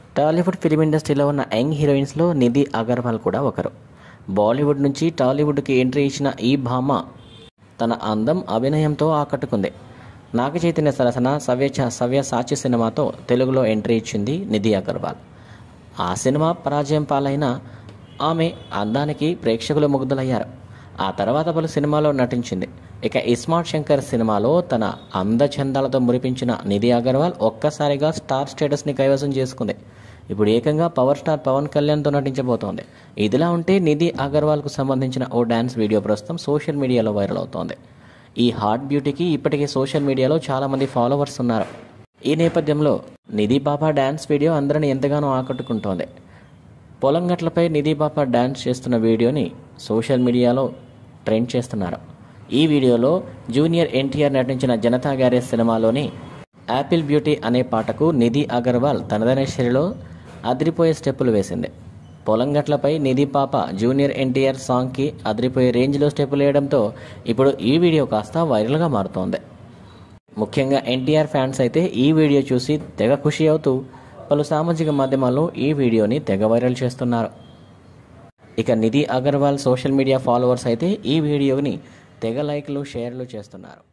Tollywood film ఇండస్ట్రీలో ఉన్న young హీరోయిన్స్లో నిధి అగర్వాల్ కూడా ఒకరు బాలీవుడ్ నుంచి టాలీవుడ్కి ఎంట్రీ ఇచ్చిన ఈ భామ తన అందం అభినయంతో ఆకట్టుకుంది నాగ చైతన్య సరసన సవ్య సవ్య సాచి సినిమాతో తెలుగులో ఎంట్రీ ఇచ్చింది నిధి అగర్వాల్ ఆ సినిమా పరాజయం పాలైన ఆమె అందానికి ప్రేక్షకులు ముగ్ధులయ్యారు ఆ తర్వాత పలు సినిమాలో నటించింది ఇక ఇస్మార్ట్ శంకర్ సినిమాలో తన అందచందాలతో మురిపించిన నిధి అగర్వాల్ ఒక్కసారిగా స్టార్ స్టేటస్ని కైవసం చేసుకుంది ఇప్పుడు ఏకంగా పవర్ స్టార్ పవన్ కళ్యాణ్తో నటించబోతోంది ఇదిలా ఉంటే నిధి అగర్వాల్కు సంబంధించిన ఓ డ్యాన్స్ వీడియో ప్రస్తుతం సోషల్ మీడియాలో వైరల్ అవుతోంది ఈ హాట్ బ్యూటీకి ఇప్పటికే సోషల్ మీడియాలో చాలామంది ఫాలోవర్స్ ఉన్నారు ఈ నేపథ్యంలో నిధి బాబా డ్యాన్స్ వీడియో అందరిని ఎంతగానో ఆకట్టుకుంటోంది పొలం గట్లపై నిధి బాబా డ్యాన్స్ చేస్తున్న వీడియోని సోషల్ మీడియాలో ట్రెండ్ చేస్తున్నారు ఈ వీడియోలో జూనియర్ ఎన్టీఆర్ నటించిన జనతా గ్యారేజ్ సినిమాలోని యాపిల్ బ్యూటీ అనే పాటకు నిధి అగర్వాల్ తనదైన శైలిలో అదిరిపోయే స్టెప్పులు వేసింది పొలం గట్లపై నిధి పాప జూనియర్ ఎన్టీఆర్ సాంగ్కి అదిరిపోయే రేంజ్లో స్టెప్పులు వేయడంతో ఇప్పుడు ఈ వీడియో కాస్త వైరల్గా మారుతోంది ముఖ్యంగా ఎన్టీఆర్ ఫ్యాన్స్ అయితే ఈ వీడియో చూసి తెగ ఖుషి అవుతూ పలు సామాజిక మాధ్యమాల్లో ఈ వీడియోని తెగ వైరల్ చేస్తున్నారు ఇక Nidhi Agarwal social media followers అయితే ఈ వీడియోని తెగ లైక్లు షేర్లు చేస్తున్నారు